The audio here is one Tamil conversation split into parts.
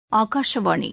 ஆகாஷவாணி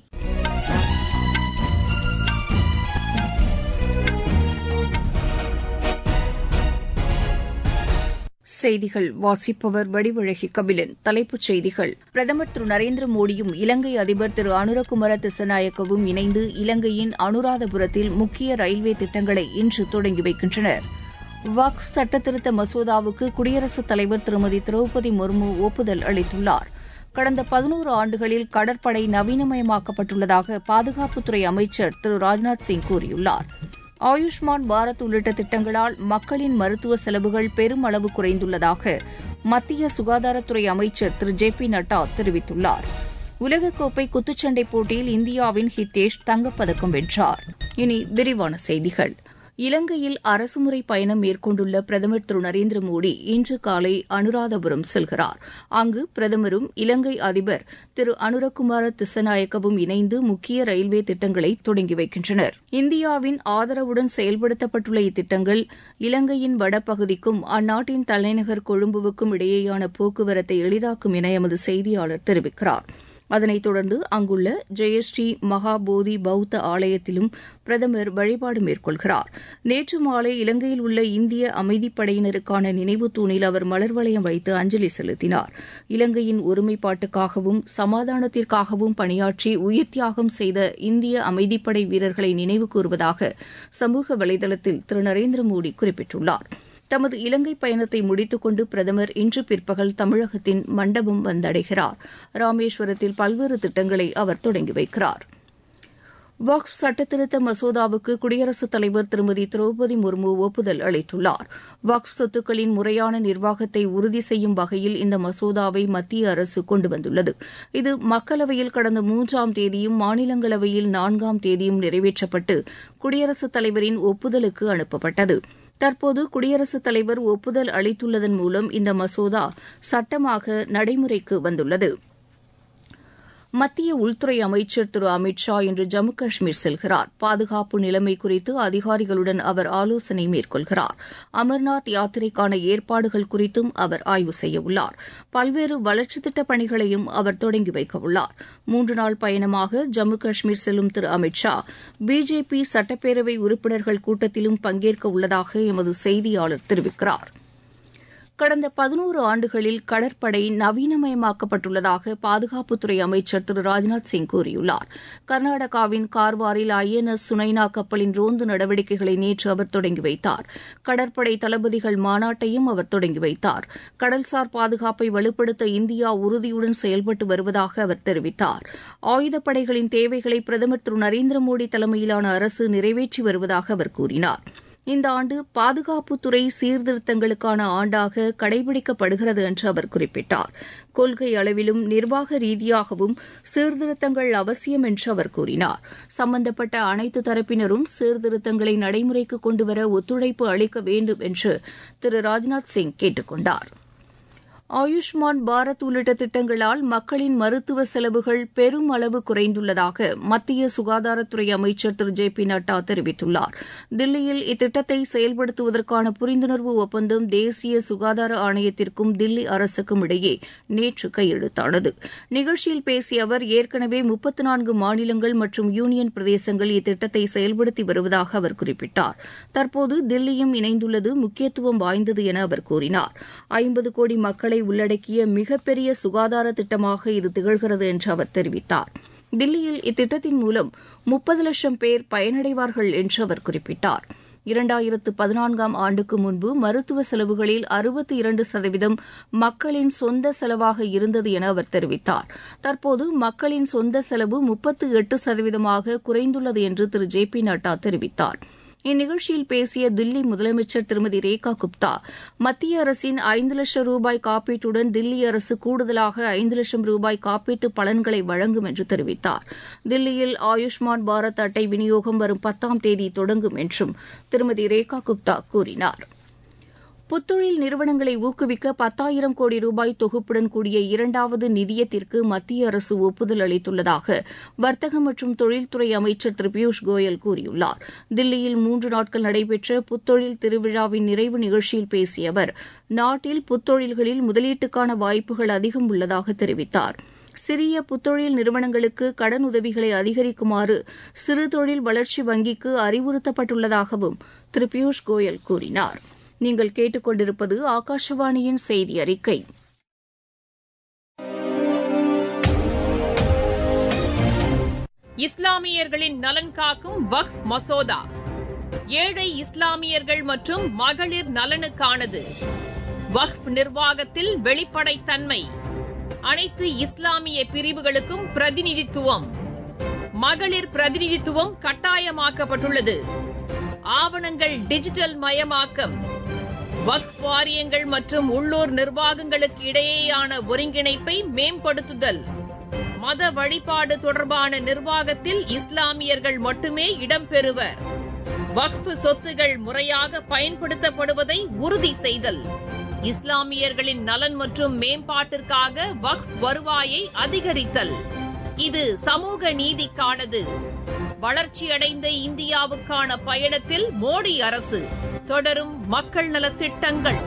செய்திகள் வாசிப்பவர் வடிவழகி கபிலன் தலைப்புச் செய்திகள் பிரதமர் திரு நரேந்திர மோடியும் இலங்கை அதிபர் திரு அனுரகுமார திசநாயக்கவும் இணைந்து இலங்கையின் அனுராதபுரத்தில் முக்கிய ரயில்வே திட்டங்களை இன்று தொடங்கி வைக்கின்றனர் வக்ஃப் சட்டத்திருத்த மசோதாவுக்கு குடியரசுத் தலைவர் திருமதி திரௌபதி முர்மு ஒப்புதல் அளித்துள்ளார் கடந்த பதினோரு ஆண்டுகளில் கடற்படை நவீனமயமாக்கப்பட்டுள்ளதாக பாதுகாப்புத்துறை அமைச்சர் திரு ராஜ்நாத் சிங் கூறியுள்ளார் ஆயுஷ்மான் பாரத் உள்ளிட்ட திட்டங்களால் மக்களின் மருத்துவ செலவுகள் பெருமளவு குறைந்துள்ளதாக மத்திய சுகாதாரத்துறை அமைச்சர் திரு ஜே பி நட்டா தெரிவித்துள்ளார் உலகக்கோப்பை குத்துச்சண்டை போட்டியில் இந்தியாவின் ஹிதேஷ் தங்கப்பதக்கம் வென்றார் இனி விரிவான செய்திகள் இலங்கையில் அரசுமுறை பயணம் மேற்கொண்டுள்ள பிரதமர் திரு நரேந்திர மோடி இன்று காலை அனுராதபுரம் செல்கிறார் அங்கு பிரதமரும் இலங்கை அதிபர் திரு அனுரகுமார திசநாயக்கவும் இணைந்து முக்கிய ரயில்வே திட்டங்களை தொடங்கி வைக்கின்றனர் இந்தியாவின் ஆதரவுடன் செயல்படுத்தப்பட்டுள்ள இத்திட்டங்கள் இலங்கையின் வடபகுதிக்கும் அந்நாட்டின் தலைநகர் கொழும்புவுக்கும் இடையேயான போக்குவரத்தை எளிதாக்கும் என எமது செய்தியாளர் தெரிவிக்கிறார் அதனைத் தொடர்ந்து அங்குள்ள ஜெயஸ்ரீ மகாபோதி பௌத்த ஆலயத்திலும் பிரதமர் வழிபாடு மேற்கொள்கிறார் நேற்று மாலை இலங்கையில் உள்ள இந்திய அமைதிப்படையினருக்கான நினைவு தூணில் அவர் மலர் வளையம் வைத்து அஞ்சலி செலுத்தினார் இலங்கையின் ஒருமைப்பாட்டுக்காகவும் சமாதானத்திற்காகவும் பணியாற்றி உயிர் தியாகம் செய்த இந்திய அமைதிப்படை வீரர்களை நினைவு கூறுவதாக சமூக வலைதளத்தில் திரு நரேந்திர மோடி குறிப்பிட்டுள்ளார் தமது இலங்கை பயணத்தை முடித்துக்கொண்டு பிரதமர் இன்று பிற்பகல் தமிழகத்தின் மண்டபம் வந்தடைகிறார் ராமேஸ்வரத்தில் பல்வேறு திட்டங்களை அவர் தொடங்கி வைக்கிறார் வக்ஃப் சட்டத்திருத்த மசோதாவுக்கு குடியரசுத் தலைவர் திருமதி திரௌபதி முர்மு ஒப்புதல் அளித்துள்ளார் வக்ஃப் சொத்துக்களின் முறையான நிர்வாகத்தை உறுதி செய்யும் வகையில் இந்த மசோதாவை மத்திய அரசு கொண்டு வந்துள்ளது இது மக்களவையில் கடந்த மூன்றாம் தேதியும் மாநிலங்களவையில் நான்காம் தேதியும் நிறைவேற்றப்பட்டு குடியரசுத் தலைவரின் ஒப்புதலுக்கு அனுப்பப்பட்டது தற்போது குடியரசுத் தலைவர் ஒப்புதல் அளித்துள்ளதன் மூலம் இந்த மசோதா சட்டமாக நடைமுறைக்கு வந்துள்ளது மத்திய உள்துறை அமைச்சர் திரு அமித் ஷா இன்று ஜம்மு காஷ்மீர் செல்கிறார் பாதுகாப்பு நிலைமை குறித்து அதிகாரிகளுடன் அவர் ஆலோசனை மேற்கொள்கிறார் அமர்நாத் யாத்திரைக்கான ஏற்பாடுகள் குறித்தும் அவர் ஆய்வு செய்யவுள்ளார் பல்வேறு வளர்ச்சித் திட்டப் பணிகளையும் அவர் தொடங்கி வைக்கவுள்ளார் மூன்று நாள் பயணமாக ஜம்மு காஷ்மீர் செல்லும் திரு அமித் ஷா பிஜேபி சட்டப்பேரவை உறுப்பினர்கள் கூட்டத்திலும் பங்கேற்க உள்ளதாக எமது செய்தியாளர் தெரிவிக்கிறாா் கடந்த பதினோரு ஆண்டுகளில் கடற்படை நவீனமயமாக்கப்பட்டுள்ளதாக பாதுகாப்புத்துறை அமைச்சர் திரு ராஜ்நாத் சிங் கூறியுள்ளார் கர்நாடகாவின் கார்வாரில் ஐஎன்எஸ் சுனைனா கப்பலின் ரோந்து நடவடிக்கைகளை நேற்று அவர் தொடங்கி வைத்தார் கடற்படை தளபதிகள் மாநாட்டையும் அவர் தொடங்கி வைத்தார் கடல்சார் பாதுகாப்பை வலுப்படுத்த இந்தியா உறுதியுடன் செயல்பட்டு வருவதாக அவர் தெரிவித்தார் ஆயுதப்படைகளின் தேவைகளை பிரதமர் திரு நரேந்திர மோடி தலைமையிலான அரசு நிறைவேற்றி வருவதாக அவர் கூறினார் இந்த ஆண்டு பாதுகாப்புத்துறை சீர்திருத்தங்களுக்கான ஆண்டாக கடைபிடிக்கப்படுகிறது என்று அவர் குறிப்பிட்டார் கொள்கை அளவிலும் நிர்வாக ரீதியாகவும் சீர்திருத்தங்கள் அவசியம் என்று அவர் கூறினார் சம்பந்தப்பட்ட அனைத்து தரப்பினரும் சீர்திருத்தங்களை நடைமுறைக்கு கொண்டுவர ஒத்துழைப்பு அளிக்க வேண்டும் என்று திரு ராஜ்நாத் சிங் கேட்டுக் கொண்டாா் ஆயுஷ்மான் பாரத் உள்ளிட்ட திட்டங்களால் மக்களின் மருத்துவ செலவுகள் பெரும் அளவு குறைந்துள்ளதாக மத்திய சுகாதாரத்துறை அமைச்சர் திரு ஜே பி நட்டா தெரிவித்துள்ளார் தில்லியில் இத்திட்டத்தை செயல்படுத்துவதற்கான புரிந்துணர்வு ஒப்பந்தம் தேசிய சுகாதார ஆணையத்திற்கும் தில்லி அரசுக்கும் இடையே நேற்று கையெழுத்தானது நிகழ்ச்சியில் பேசிய அவர் ஏற்கனவே முப்பத்து நான்கு மாநிலங்கள் மற்றும் யூனியன் பிரதேசங்கள் இத்திட்டத்தை செயல்படுத்தி வருவதாக அவர் குறிப்பிட்டார் தற்போது தில்லியும் இணைந்துள்ளது முக்கியத்துவம் வாய்ந்தது என அவர் கூறினார் ஐம்பது கோடி மக்களை மக்களை உள்ளடக்கிய மிகப்பெரிய சுகாதார திட்டமாக இது திகழ்கிறது என்று அவர் தெரிவித்தார் தில்லியில் இத்திட்டத்தின் மூலம் முப்பது லட்சம் பேர் பயனடைவார்கள் என்று அவர் குறிப்பிட்டார் இரண்டாயிரத்து பதினான்காம் ஆண்டுக்கு முன்பு மருத்துவ செலவுகளில் அறுபத்தி இரண்டு சதவீதம் மக்களின் சொந்த செலவாக இருந்தது என அவர் தெரிவித்தார் தற்போது மக்களின் சொந்த செலவு முப்பத்து எட்டு சதவீதமாக குறைந்துள்ளது என்று திரு ஜே பி நட்டா தெரிவித்தாா் இந்நிகழ்ச்சியில் பேசிய தில்லி முதலமைச்சர் திருமதி ரேகா குப்தா மத்திய அரசின் ஐந்து லட்சம் ரூபாய் காப்பீட்டுடன் தில்லி அரசு கூடுதலாக ஐந்து லட்சம் ரூபாய் காப்பீட்டு பலன்களை வழங்கும் என்று தெரிவித்தார் தில்லியில் ஆயுஷ்மான் பாரத் அட்டை விநியோகம் வரும் பத்தாம் தேதி தொடங்கும் என்றும் திருமதி ரேகா குப்தா கூறினாா் புத்தொழில் நிறுவனங்களை ஊக்குவிக்க பத்தாயிரம் கோடி ரூபாய் தொகுப்புடன் கூடிய இரண்டாவது நிதியத்திற்கு மத்திய அரசு ஒப்புதல் அளித்துள்ளதாக வர்த்தக மற்றும் தொழில்துறை அமைச்சர் திரு பியூஷ் கோயல் கூறியுள்ளார் தில்லியில் மூன்று நாட்கள் நடைபெற்ற புத்தொழில் திருவிழாவின் நிறைவு நிகழ்ச்சியில் பேசிய அவர் நாட்டில் புத்தொழில்களில் முதலீட்டுக்கான வாய்ப்புகள் அதிகம் உள்ளதாக தெரிவித்தார் சிறிய புத்தொழில் நிறுவனங்களுக்கு கடன் உதவிகளை அதிகரிக்குமாறு சிறு தொழில் வளர்ச்சி வங்கிக்கு அறிவுறுத்தப்பட்டுள்ளதாகவும் திரு பியூஷ் கோயல் கூறினார் நீங்கள் கேட்டுக்கொண்டிருப்பது ஆகாஷவாணியின் செய்தி அறிக்கை இஸ்லாமியர்களின் நலன் காக்கும் வக்ஃப் மசோதா ஏழை இஸ்லாமியர்கள் மற்றும் மகளிர் நலனுக்கானது வக்ஃப் நிர்வாகத்தில் வெளிப்படைத்தன்மை அனைத்து இஸ்லாமிய பிரிவுகளுக்கும் பிரதிநிதித்துவம் மகளிர் பிரதிநிதித்துவம் கட்டாயமாக்கப்பட்டுள்ளது ஆவணங்கள் டிஜிட்டல் மயமாக்கம் வக்ஃப் வாரியங்கள் மற்றும் உள்ளூர் நிர்வாகங்களுக்கு இடையேயான ஒருங்கிணைப்பை மேம்படுத்துதல் மத வழிபாடு தொடர்பான நிர்வாகத்தில் இஸ்லாமியர்கள் மட்டுமே இடம்பெறுவர் வக்ஃப் சொத்துகள் முறையாக பயன்படுத்தப்படுவதை உறுதி செய்தல் இஸ்லாமியர்களின் நலன் மற்றும் மேம்பாட்டிற்காக வக்ஃப் வருவாயை அதிகரித்தல் இது சமூக நீதிக்கானது வளர்ச்சியடைந்த இந்தியாவுக்கான பயணத்தில் மோடி அரசு தொடரும் மக்கள் நலத்திட்டங்கள்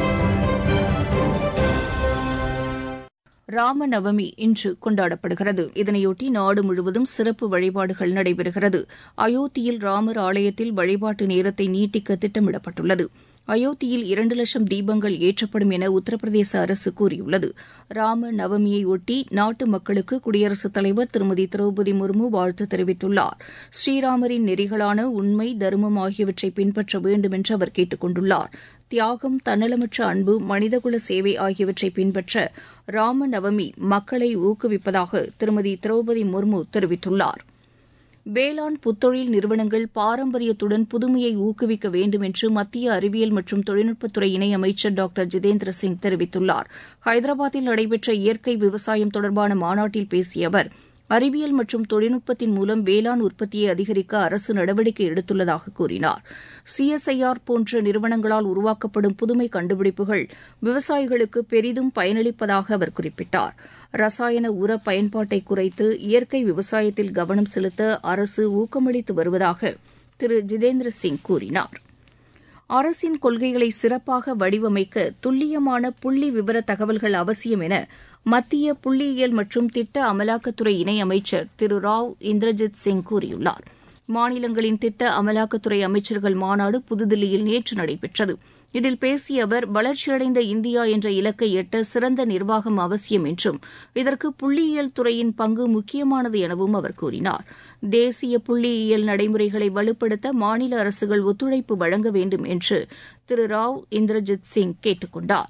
ராமநவமி இன்று கொண்டாடப்படுகிறது இதனையொட்டி நாடு முழுவதும் சிறப்பு வழிபாடுகள் நடைபெறுகிறது அயோத்தியில் ராமர் ஆலயத்தில் வழிபாட்டு நேரத்தை நீட்டிக்க திட்டமிடப்பட்டுள்ளது அயோத்தியில் இரண்டு லட்சம் தீபங்கள் ஏற்றப்படும் என உத்தரப்பிரதேச அரசு கூறியுள்ளது ராம நவமியை ஒட்டி நாட்டு மக்களுக்கு குடியரசுத் தலைவர் திருமதி திரௌபதி முர்மு வாழ்த்து தெரிவித்துள்ளார் ஸ்ரீராமரின் நெறிகளான உண்மை தர்மம் ஆகியவற்றை பின்பற்ற வேண்டும் என்று அவர் கேட்டுக் கொண்டுள்ளார் தியாகம் தன்னலமற்ற அன்பு மனிதகுல சேவை ஆகியவற்றை பின்பற்ற ராம நவமி மக்களை ஊக்குவிப்பதாக திருமதி திரௌபதி முர்மு தெரிவித்துள்ளார் வேளாண் புத்தொழில் நிறுவனங்கள் பாரம்பரியத்துடன் புதுமையை ஊக்குவிக்க வேண்டும் என்று மத்திய அறிவியல் மற்றும் தொழில்நுட்பத்துறை இணையமைச்சர் டாக்டர் ஜிதேந்திர சிங் தெரிவித்துள்ளார் ஹைதராபாத்தில் நடைபெற்ற இயற்கை விவசாயம் தொடர்பான மாநாட்டில் பேசிய அவர் அறிவியல் மற்றும் தொழில்நுட்பத்தின் மூலம் வேளாண் உற்பத்தியை அதிகரிக்க அரசு நடவடிக்கை எடுத்துள்ளதாக கூறினார் சிஎஸ்ஐஆர் போன்ற நிறுவனங்களால் உருவாக்கப்படும் புதுமை கண்டுபிடிப்புகள் விவசாயிகளுக்கு பெரிதும் பயனளிப்பதாக அவர் குறிப்பிட்டார் ரசாயன உர பயன்பாட்டை குறைத்து இயற்கை விவசாயத்தில் கவனம் செலுத்த அரசு ஊக்கமளித்து வருவதாக திரு ஜிதேந்திர சிங் கூறினார் அரசின் கொள்கைகளை சிறப்பாக வடிவமைக்க துல்லியமான புள்ளி விவர தகவல்கள் அவசியம் என மத்திய புள்ளியியல் மற்றும் திட்ட அமலாக்கத்துறை இணையமைச்சர் திரு ராவ் இந்திரஜித் சிங் கூறியுள்ளார் மாநிலங்களின் திட்ட அமலாக்கத்துறை அமைச்சர்கள் மாநாடு புதுதில்லியில் நேற்று நடைபெற்றது இதில் பேசிய அவர் வளர்ச்சியடைந்த இந்தியா என்ற இலக்கை எட்ட சிறந்த நிர்வாகம் அவசியம் என்றும் இதற்கு புள்ளியியல் துறையின் பங்கு முக்கியமானது எனவும் அவர் கூறினார் தேசிய புள்ளியியல் நடைமுறைகளை வலுப்படுத்த மாநில அரசுகள் ஒத்துழைப்பு வழங்க வேண்டும் என்று திரு ராவ் இந்திரஜித் சிங் கேட்டுக் கொண்டார்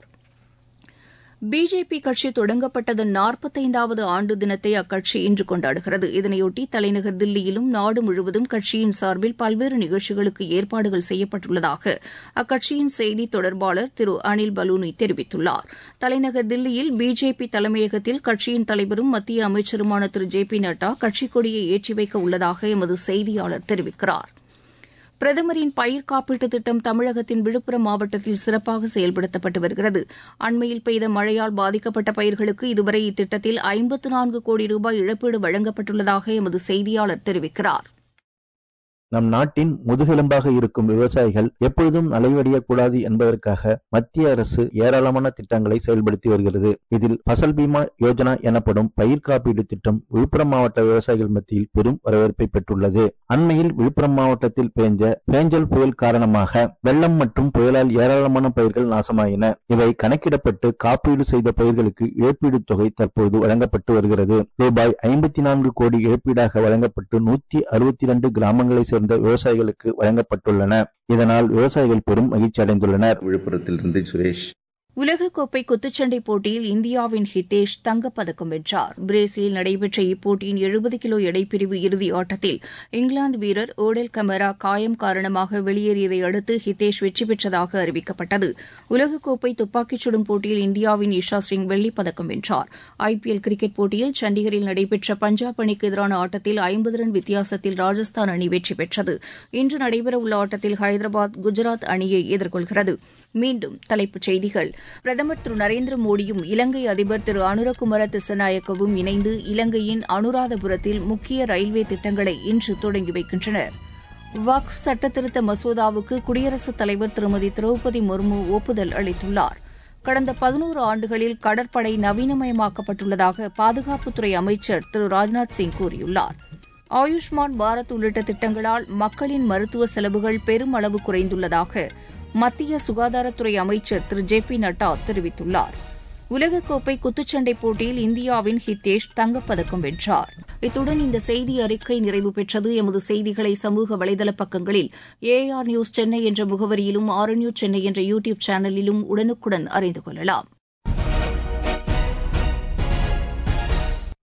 பிஜேபி கட்சி தொடங்கப்பட்டதன் நாற்பத்தைந்தாவது ஆண்டு தினத்தை அக்கட்சி இன்று கொண்டாடுகிறது இதனையொட்டி தலைநகர் தில்லியிலும் நாடு முழுவதும் கட்சியின் சார்பில் பல்வேறு நிகழ்ச்சிகளுக்கு ஏற்பாடுகள் செய்யப்பட்டுள்ளதாக அக்கட்சியின் செய்தி தொடர்பாளர் திரு அனில் பலூனி தெரிவித்துள்ளார் தலைநகர் தில்லியில் பிஜேபி தலைமையகத்தில் கட்சியின் தலைவரும் மத்திய அமைச்சருமான திரு ஜே பி நட்டா கட்சிக் கொடியை ஏற்றி வைக்க உள்ளதாக எமது செய்தியாளர் தெரிவிக்கிறார் பிரதமரின் பயிர் காப்பீட்டுத் திட்டம் தமிழகத்தின் விழுப்புரம் மாவட்டத்தில் சிறப்பாக செயல்படுத்தப்பட்டு வருகிறது அண்மையில் பெய்த மழையால் பாதிக்கப்பட்ட பயிர்களுக்கு இதுவரை இத்திட்டத்தில் ஐம்பத்து நான்கு கோடி ரூபாய் இழப்பீடு வழங்கப்பட்டுள்ளதாக எமது செய்தியாளர் தெரிவிக்கிறார் நம் நாட்டின் முதுகெலும்பாக இருக்கும் விவசாயிகள் எப்பொழுதும் நலிவடையக்கூடாது என்பதற்காக மத்திய அரசு ஏராளமான திட்டங்களை செயல்படுத்தி வருகிறது இதில் பசல் பீமா யோஜனா எனப்படும் பயிர் காப்பீடு திட்டம் விழுப்புரம் மாவட்ட விவசாயிகள் மத்தியில் பெரும் வரவேற்பை பெற்றுள்ளது அண்மையில் விழுப்புரம் மாவட்டத்தில் பேஞ்ச பேஞ்சல் புயல் காரணமாக வெள்ளம் மற்றும் புயலால் ஏராளமான பயிர்கள் நாசமாயின இவை கணக்கிடப்பட்டு காப்பீடு செய்த பயிர்களுக்கு இழப்பீடு தொகை தற்போது வழங்கப்பட்டு வருகிறது ரூபாய் ஐம்பத்தி நான்கு கோடி இழப்பீடாக வழங்கப்பட்டு நூத்தி அறுபத்தி இரண்டு கிராமங்களை சேர்ந்த விவசாயிகளுக்கு வழங்கப்பட்டுள்ளன இதனால் விவசாயிகள் பெரும் மகிழ்ச்சி அடைந்துள்ளனர் விழுப்புரத்திலிருந்து சுரேஷ் உலகக்கோப்பை குத்துச்சண்டை போட்டியில் இந்தியாவின் ஹிதேஷ் தங்கப்பதக்கம் வென்றார் பிரேசிலில் நடைபெற்ற இப்போட்டியின் எழுபது கிலோ எடைப்பிரிவு இறுதி ஆட்டத்தில் இங்கிலாந்து வீரர் ஓடெல் கமரா காயம் காரணமாக வெளியேறியதை அடுத்து ஹிதேஷ் வெற்றி பெற்றதாக அறிவிக்கப்பட்டது உலகக்கோப்பை துப்பாக்கிச் சுடும் போட்டியில் இந்தியாவின் இஷா சிங் வெள்ளிப்பதக்கம் வென்றார் ஐபிஎல் கிரிக்கெட் போட்டியில் சண்டிகரில் நடைபெற்ற பஞ்சாப் அணிக்கு எதிரான ஆட்டத்தில் ஐம்பது ரன் வித்தியாசத்தில் ராஜஸ்தான் அணி வெற்றி பெற்றது இன்று நடைபெறவுள்ள ஆட்டத்தில் ஹைதராபாத் குஜராத் அணியை எதிர்கொள்கிறது மீண்டும் தலைப்புச் செய்திகள் பிரதமர் திரு நரேந்திர மோடியும் இலங்கை அதிபர் திரு அனுரகுமர திசநாயக்கவும் இணைந்து இலங்கையின் அனுராதபுரத்தில் முக்கிய ரயில்வே திட்டங்களை இன்று தொடங்கி வைக்கின்றனர் வக்ஃப் சட்டத்திருத்த மசோதாவுக்கு குடியரசுத் தலைவர் திருமதி திரௌபதி முர்மு ஒப்புதல் அளித்துள்ளார் கடந்த பதினோரு ஆண்டுகளில் கடற்படை நவீனமயமாக்கப்பட்டுள்ளதாக பாதுகாப்புத்துறை அமைச்சர் திரு ராஜ்நாத் சிங் கூறியுள்ளார் ஆயுஷ்மான் பாரத் உள்ளிட்ட திட்டங்களால் மக்களின் மருத்துவ செலவுகள் பெருமளவு குறைந்துள்ளதாக மத்திய சுகாதாரத்துறை அமைச்சர் திரு ஜே பி நட்டா தெரிவித்துள்ளார் உலகக்கோப்பை குத்துச்சண்டை போட்டியில் இந்தியாவின் ஹித்தேஷ் தங்கப்பதக்கம் வென்றார் இத்துடன் இந்த செய்தி அறிக்கை நிறைவு பெற்றது எமது செய்திகளை சமூக வலைதள பக்கங்களில் ஏஆர் நியூஸ் சென்னை என்ற முகவரியிலும் ஆர் நியூஸ் சென்னை என்ற யூ டியூப் சேனலிலும் உடனுக்குடன் அறிந்து கொள்ளலாம்